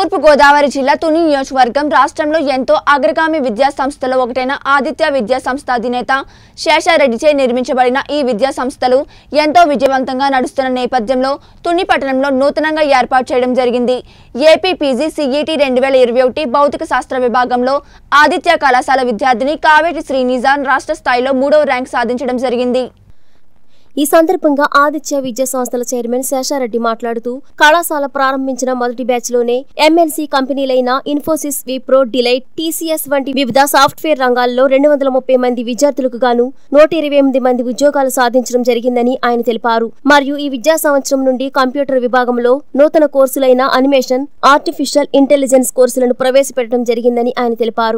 తూర్పుగోదావరి జిల్లా తుని నియోజకవర్గం రాష్ట్రంలో ఎంతో అగ్రగామి విద్యా సంస్థలో ఒకటైన ఆదిత్య విద్యా సంస్థ అధినేత శేషారెడ్డిచే నిర్మించబడిన ఈ విద్యా సంస్థలు ఎంతో విజయవంతంగా నడుస్తున్న నేపథ్యంలో తుని పట్టణంలో నూతనంగా ఏర్పాటు చేయడం జరిగింది ఏపీ పీజీ సిఈటి రెండు వేల ఇరవై ఒకటి భౌతిక శాస్త్ర విభాగంలో ఆదిత్య కళాశాల విద్యార్థిని కావేటి శ్రీనిజాన్ రాష్ట్ర స్థాయిలో మూడవ ర్యాంక్ సాధించడం జరిగింది ఈ సందర్భంగా ఆదిత్య విద్యా సంస్థల చైర్మన్ శేషారెడ్డి మాట్లాడుతూ కళాశాల ప్రారంభించిన మొదటి బ్యాచ్ లోనే ఎంఎన్సీ కంపెనీలైన ఇన్ఫోసిస్ విప్రో డిలైట్ టీసీఎస్ వంటి వివిధ సాఫ్ట్వేర్ రంగాల్లో రెండు వందల ముప్పై మంది విద్యార్థులకు గాను నూట ఇరవై ఎనిమిది మంది ఉద్యోగాలు సాధించడం జరిగిందని ఆయన తెలిపారు మరియు ఈ విద్యా సంవత్సరం నుండి కంప్యూటర్ విభాగంలో నూతన కోర్సులైన అనిమేషన్ ఆర్టిఫిషియల్ ఇంటెలిజెన్స్ కోర్సులను ప్రవేశపెట్టడం జరిగిందని ఆయన తెలిపారు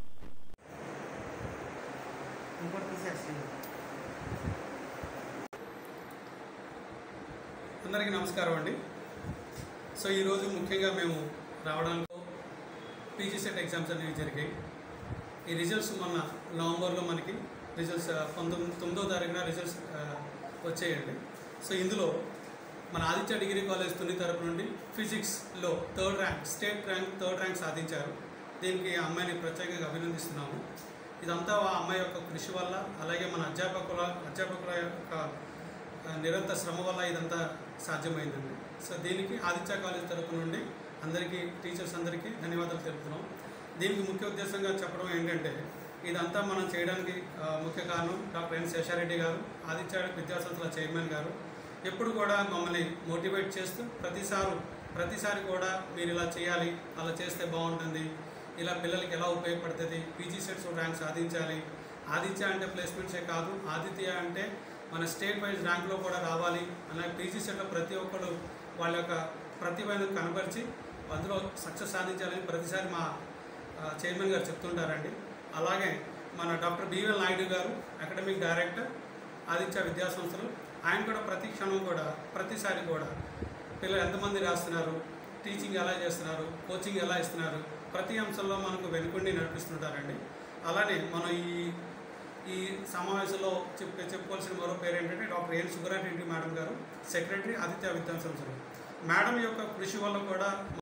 అందరికీ నమస్కారం అండి సో ఈరోజు ముఖ్యంగా మేము రావడంలో పీజీ సెట్ ఎగ్జామ్స్ అనేవి జరిగాయి ఈ రిజల్ట్స్ మొన్న నవంబర్లో మనకి రిజల్ట్స్ ఆ, పంతొమ్మిది తొమ్మిదో తారీఖున రిజల్ట్స్ ఆ, వచ్చాయండి సో ఇందులో మన ఆదిత్య డిగ్రీ కాలేజ్ తుని తరపు నుండి ఫిజిక్స్లో third rank state rank third rank సాధించారు దీనికి ఆ అమ్మాయిని ప్రత్యేకంగా అభినందిస్తున్నాము ఇదంతా ఆ అమ్మాయి యొక్క కృషి వల్ల అలాగే మన అధ్యాపకుల అధ్యాపకుల యొక్క ఆ, నిరంతర శ్రమ వల్ల ఇదంతా సాధ్యమైందండి సో దీనికి ఆదిత్య కాలేజ్ తరపు నుండి అందరికీ టీచర్స్ అందరికీ ధన్యవాదాలు తెలుపుతున్నాం దీనికి ముఖ్య ఉద్దేశంగా చెప్పడం ఏంటంటే ఇదంతా మనం చేయడానికి ఆ, ముఖ్య కారణం డాక్టర్ ఎన్ శేషారెడ్డి గారు ఆదిత్య విద్యాసంస్థల చైర్మన్ గారు ఎప్పుడు కూడా మమ్మల్ని మోటివేట్ చేస్తూ ప్రతిసారి ప్రతిసారి కూడా మీరు ఇలా చేయాలి అలా చేస్తే బాగుంటుంది ఇలా పిల్లలకి ఎలా ఉపయోగపడుతుంది పీజీ సెట్స్ ర్యాంక్ సాధించాలి ఆదిత్య అంటే ప్లేస్మెంట్సే కాదు ఆదిత్య అంటే మన స్టేట్ వైజ్ ర్యాంక్లో కూడా రావాలి అలాగే పీజీ సెట్లో ప్రతి ఒక్కరు వాళ్ళ యొక్క ప్రతిభను కనబరిచి అందులో సక్సెస్ సాధించాలని ప్రతిసారి మా ఆ, చైర్మన్ గారు చెప్తుంటారండి అలాగే మన డాక్టర్ బివెల్ నాయుడు గారు అకాడమిక్ డైరెక్టర్ ఆదిత్య విద్యా సంస్థలు ఆయన కూడా ప్రతి క్షణం కూడా ప్రతిసారి కూడా పిల్లలు ఎంతమంది రాస్తున్నారు టీచింగ్ ఎలా చేస్తున్నారు కోచింగ్ ఎలా ఇస్తున్నారు ప్రతి అంశంలో మనకు వెనుకుండి నడిపిస్తుంటారండి అలానే మనం ఈ ఈ సమావేశంలో చెప్పే చెప్పుకోవాల్సిన మరో పేరు ఏంటంటే డాక్టర్ ఎన్ సుబ్బారెడ్డి మేడం గారు సెక్రటరీ ఆదిత్య విద్యా సంస్థలు మేడం యొక్క కృషి వల్ల కూడా